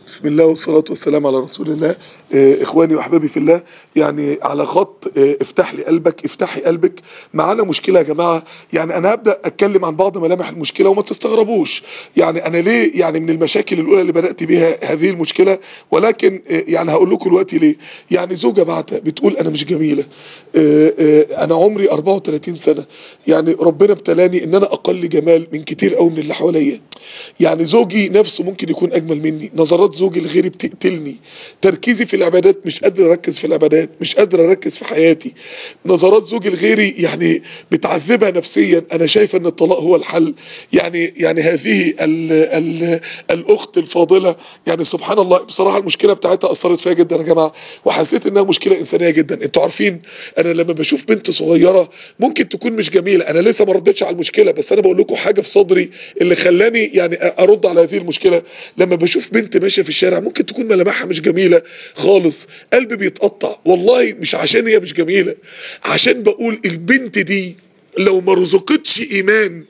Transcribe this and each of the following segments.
بسم الله والصلاة والسلام على رسول الله آه، إخواني وأحبابي في الله يعني على خط آه، افتح لي قلبك افتحي قلبك معانا مشكلة يا جماعة يعني أنا هبدأ أتكلم عن بعض ملامح المشكلة وما تستغربوش يعني أنا ليه يعني من المشاكل الأولى اللي بدأت بيها هذه المشكلة ولكن آه، يعني هقول لكم دلوقتي ليه يعني زوجة بعتها بتقول أنا مش جميلة آه، آه، أنا عمري 34 سنة يعني ربنا ابتلاني إن أنا أقل جمال من كتير قوي من اللي حواليا يعني زوجي نفسه ممكن يكون اجمل مني نظرات زوجي لغيري بتقتلني تركيزي في العبادات مش قادر اركز في العبادات مش قادر اركز في حياتي نظرات زوجي لغيري يعني بتعذبها نفسيا انا شايف ان الطلاق هو الحل يعني يعني هذه ال ال الاخت الفاضله يعني سبحان الله بصراحه المشكله بتاعتها اثرت فيا جدا يا جماعه وحسيت انها مشكله انسانيه جدا انتوا عارفين انا لما بشوف بنت صغيره ممكن تكون مش جميله انا لسه ما ردتش على المشكله بس انا بقول لكم حاجه في صدري اللي خلاني يعني ارد على هذه المشكله لما بشوف بنت ماشيه في الشارع ممكن تكون ملامحها مش جميله خالص قلبي بيتقطع والله مش عشان هي مش جميله عشان بقول البنت دي لو ما رزقتش ايمان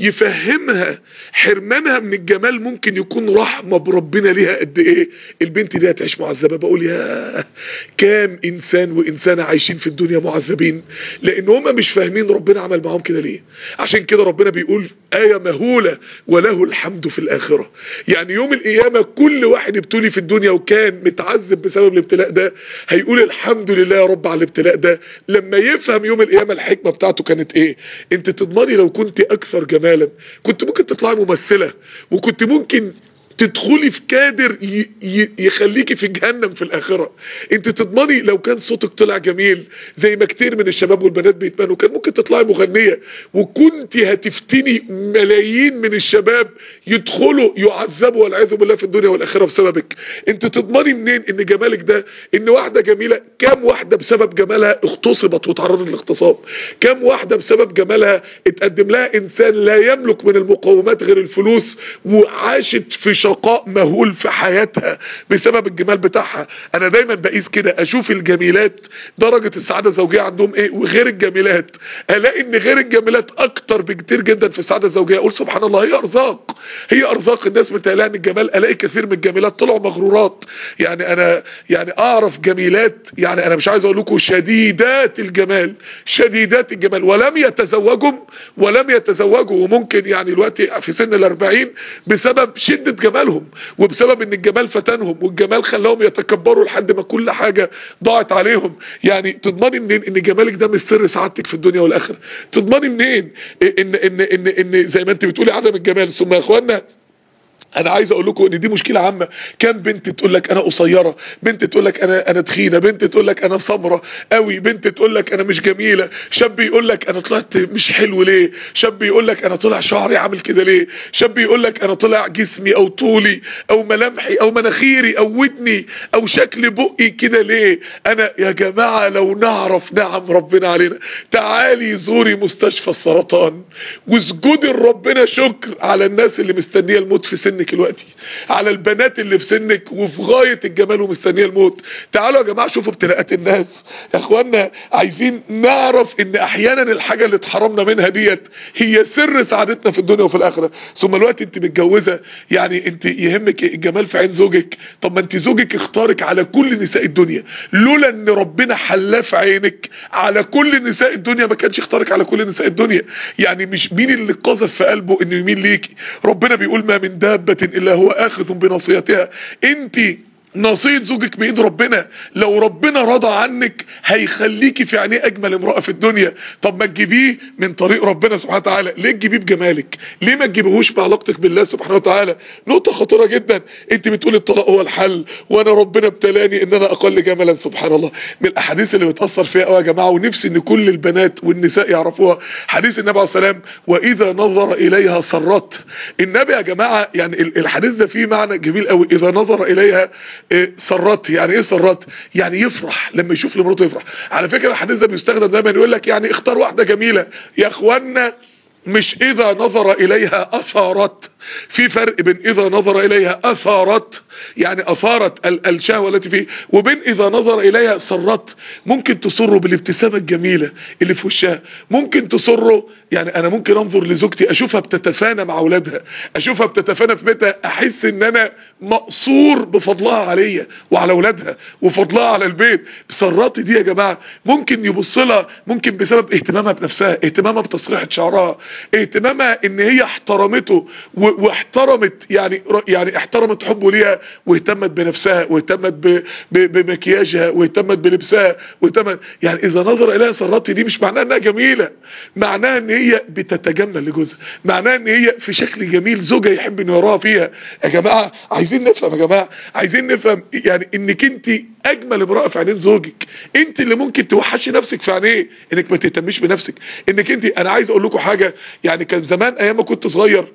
يفهمها حرمانها من الجمال ممكن يكون رحمه بربنا ليها قد ايه البنت دي هتعيش معذبه بقول يا كام انسان وانسانه عايشين في الدنيا معذبين لان هم مش فاهمين ربنا عمل معاهم كده ليه عشان كده ربنا بيقول ايه مهوله وله الحمد في الاخره يعني يوم القيامه كل واحد ابتلي في الدنيا وكان متعذب بسبب الابتلاء ده هيقول الحمد لله يا رب على الابتلاء ده لما يفهم يوم القيامه الحكمه بتاعته كانت ايه انت تضمني لو كنت اكثر جمالا كنت ممكن تطلعي ممثله وكنت ممكن تدخلي في كادر ي- ي- يخليكي في جهنم في الاخره انت تضمني لو كان صوتك طلع جميل زي ما كتير من الشباب والبنات بيتمنوا كان ممكن تطلعي مغنيه وكنت هتفتني ملايين من الشباب يدخلوا يعذبوا والعياذ بالله في الدنيا والاخره بسببك انت تضمني منين ان جمالك ده ان واحده جميله كام واحده بسبب جمالها اغتصبت وتعرضت للاغتصاب كام واحده بسبب جمالها اتقدم لها انسان لا يملك من المقومات غير الفلوس وعاشت في شقاء مهول في حياتها بسبب الجمال بتاعها انا دايما بقيس كده اشوف الجميلات درجه السعاده الزوجيه عندهم ايه وغير الجميلات الاقي ان غير الجميلات اكتر بكتير جدا في السعاده الزوجيه اقول سبحان الله هي ارزاق هي ارزاق الناس متهيألها ان الجمال الاقي كثير من الجميلات طلعوا مغرورات يعني انا يعني اعرف جميلات يعني انا مش عايز اقول لكم شديدات الجمال شديدات الجمال ولم يتزوجوا ولم يتزوجوا وممكن يعني دلوقتي في سن الأربعين بسبب شدة جمالهم وبسبب ان الجمال فتنهم والجمال خلاهم يتكبروا لحد ما كل حاجة ضاعت عليهم يعني تضمني منين ان جمالك ده مش سر سعادتك في الدنيا والاخره تضمني منين ان ان ان ان زي ما انت بتقولي عدم الجمال ثم يا اخوانا انا عايز اقول لكم ان دي مشكله عامه كام بنت تقول لك انا قصيره بنت تقول لك انا انا تخينه بنت تقول لك انا سمره قوي بنت تقول لك انا مش جميله شاب يقول لك انا طلعت مش حلو ليه شاب يقول لك انا طلع شعري عامل كده ليه شاب يقول لك انا طلع جسمي او طولي او ملامحي او مناخيري او ودني او شكل بقي كده ليه انا يا جماعه لو نعرف نعم ربنا علينا تعالي زوري مستشفى السرطان واسجدي لربنا شكر على الناس اللي مستنيه الموت في سنك دلوقتي على البنات اللي في سنك وفي غايه الجمال ومستنيه الموت تعالوا يا جماعه شوفوا ابتلاءات الناس يا اخوانا عايزين نعرف ان احيانا الحاجه اللي اتحرمنا منها ديت هي سر سعادتنا في الدنيا وفي الاخره ثم الوقت انت متجوزه يعني انت يهمك الجمال في عين زوجك طب ما انت زوجك اختارك على كل نساء الدنيا لولا ان ربنا حلاه في عينك على كل نساء الدنيا ما كانش اختارك على كل نساء الدنيا يعني مش مين اللي قذف في قلبه انه يميل ليكي ربنا بيقول ما من دابه الا هو اخذ بناصيتها انت نصية زوجك بإيد ربنا لو ربنا رضى عنك هيخليكي في عينيه أجمل امرأة في الدنيا طب ما تجيبيه من طريق ربنا سبحانه وتعالى ليه تجيبيه بجمالك ليه ما تجيبهوش بعلاقتك بالله سبحانه وتعالى نقطة خطيرة جدا انت بتقول الطلاق هو الحل وانا ربنا ابتلاني ان انا اقل جمالا سبحان الله من الاحاديث اللي بتأثر فيها قوي يا جماعة ونفسي ان كل البنات والنساء يعرفوها حديث النبي عليه السلام واذا نظر اليها سرت النبي يا جماعة يعني ال- الحديث ده فيه معنى جميل قوي اذا نظر اليها إيه، سرت يعني ايه سرت يعني يفرح لما يشوف لمراته يفرح على فكره الحديث ده بيستخدم دايما يقول لك يعني اختار واحده جميله يا اخوانا مش اذا نظر اليها اثارت في فرق بين اذا نظر اليها اثارت يعني اثارت ال- الشهوه التي فيه وبين اذا نظر اليها سرت ممكن تسره بالابتسامه الجميله اللي في وشها ممكن تسره يعني انا ممكن انظر لزوجتي اشوفها بتتفانى مع اولادها اشوفها بتتفانى في بيتها احس ان انا مقصور بفضلها عليا وعلى اولادها وفضلها على البيت بسراتي دي يا جماعه ممكن يبص لها ممكن بسبب اهتمامها بنفسها اهتمامها بتسريحه شعرها اهتمامها ان هي احترمته و- واحترمت يعني يعني احترمت حبه ليها واهتمت بنفسها واهتمت ب- ب- بمكياجها واهتمت بلبسها واهتمت يعني اذا نظر اليها سراتي دي مش معناها انها جميله معناها ان هي بتتجمل لجوزها معناها ان هي في شكل جميل زوجها يحب انه يراها فيها يا جماعه عايزين نفهم يا جماعه عايزين نفهم يعني انك انت اجمل امراه في عينين زوجك انت اللي ممكن توحشي نفسك في عينيه انك ما تهتميش بنفسك انك انت انا عايز اقول لكم حاجه يعني كان زمان ايام ما كنت صغير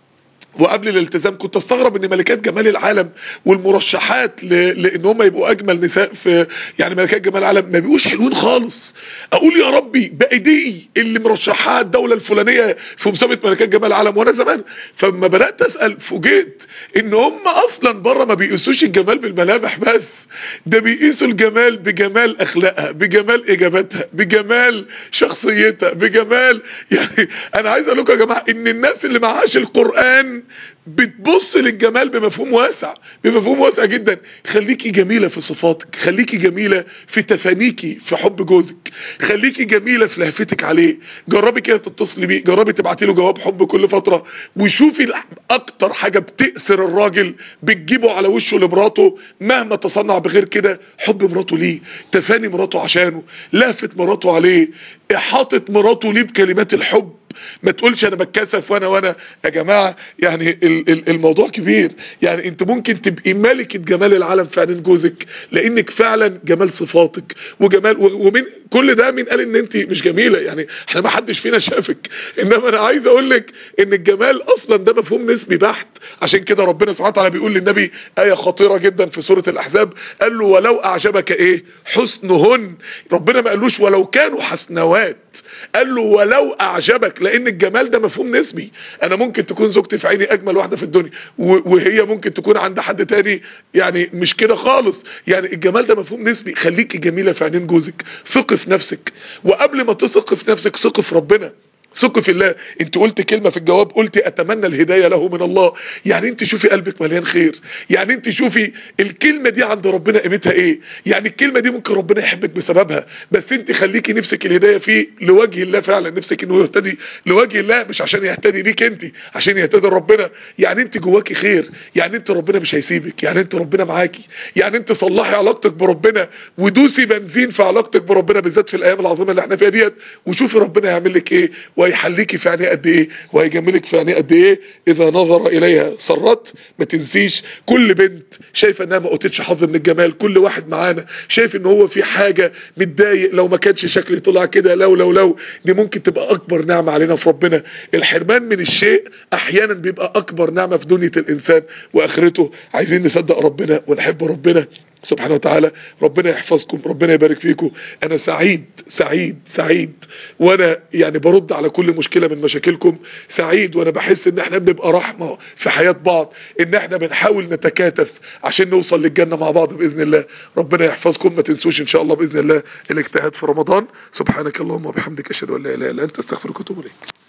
وقبل الالتزام كنت استغرب ان ملكات جمال العالم والمرشحات ل... لان هم يبقوا اجمل نساء في يعني ملكات جمال العالم ما بيبقوش حلوين خالص اقول يا ربي بايدي اللي مرشحها الدوله الفلانيه في مسابقه ملكات جمال العالم وانا زمان فلما بدات اسال فوجئت ان هم اصلا بره ما بيقيسوش الجمال بالملامح بس ده بيقيسوا الجمال بجمال اخلاقها بجمال اجاباتها بجمال شخصيتها بجمال يعني انا عايز اقول لكم يا جماعه ان الناس اللي معهاش القران بتبص للجمال بمفهوم واسع بمفهوم واسع جدا خليكي جميله في صفاتك خليكي جميله في تفانيكي في حب جوزك خليكي جميله في لهفتك عليه جربي كده تتصلي بيه جربي تبعتي له جواب حب كل فتره وشوفي ال- اكتر حاجه بتأسر الراجل بتجيبه على وشه لمراته مهما تصنع بغير كده حب مراته ليه تفاني مراته عشانه لافت مراته عليه احاطه مراته ليه بكلمات الحب ما تقولش انا بتكسف وانا وانا يا جماعه يعني ال- ال- الموضوع كبير يعني انت ممكن تبقي ملكه جمال العالم في عينين جوزك لانك فعلا جمال صفاتك وجمال و- ومن كل ده مين قال ان انت مش جميله يعني احنا ما حدش فينا شافك انما انا عايز اقول لك ان الجمال اصلا ده مفهوم نسبي بحت عشان كده ربنا سبحانه وتعالى بيقول للنبي ايه خطيره جدا في سوره الاحزاب قال له ولو اعجبك ايه حسنهن ربنا ما قالوش ولو كانوا حسنوات قال له ولو اعجبك لان الجمال ده مفهوم نسبي انا ممكن تكون زوجتي في عيني اجمل واحده في الدنيا و- وهي ممكن تكون عند حد تاني يعني مش كده خالص يعني الجمال ده مفهوم نسبي خليكي جميله في عينين جوزك ثقي في نفسك وقبل ما تثقي في نفسك ثقي في ربنا ثق في الله انت قلت كلمه في الجواب قلت اتمنى الهدايه له من الله يعني انت شوفي قلبك مليان خير يعني انت شوفي الكلمه دي عند ربنا قيمتها ايه يعني الكلمه دي ممكن ربنا يحبك بسببها بس انت خليكي نفسك الهدايه فيه لوجه الله فعلا نفسك انه يهتدي لوجه الله مش عشان يهتدي ليك انت عشان يهتدي ربنا يعني انت جواكي خير يعني انت ربنا مش هيسيبك يعني انت ربنا معاكي يعني انت صلحي علاقتك بربنا ودوسي بنزين في علاقتك بربنا بالذات في الايام العظيمه اللي احنا فيها ديت وشوفي ربنا يعمل لك ايه وهيحليكي في عينيه قد ايه وهيجملك في عينيه قد ايه اذا نظر اليها سرت ما تنسيش كل بنت شايفه انها ما اوتتش حظ من الجمال كل واحد معانا شايف ان هو في حاجه متضايق لو ما كانش شكلي طلع كده لو لو لو دي ممكن تبقى اكبر نعمه علينا في ربنا الحرمان من الشيء احيانا بيبقى اكبر نعمه في دنيا الانسان واخرته عايزين نصدق ربنا ونحب ربنا سبحانه وتعالى ربنا يحفظكم ربنا يبارك فيكم انا سعيد سعيد سعيد وانا يعني برد على كل مشكله من مشاكلكم سعيد وانا بحس ان احنا بنبقى رحمه في حياه بعض ان احنا بنحاول نتكاتف عشان نوصل للجنه مع بعض باذن الله ربنا يحفظكم ما تنسوش ان شاء الله باذن الله الاجتهاد في رمضان سبحانك اللهم وبحمدك اشهد ان لا اله الا انت استغفرك واتوب اليك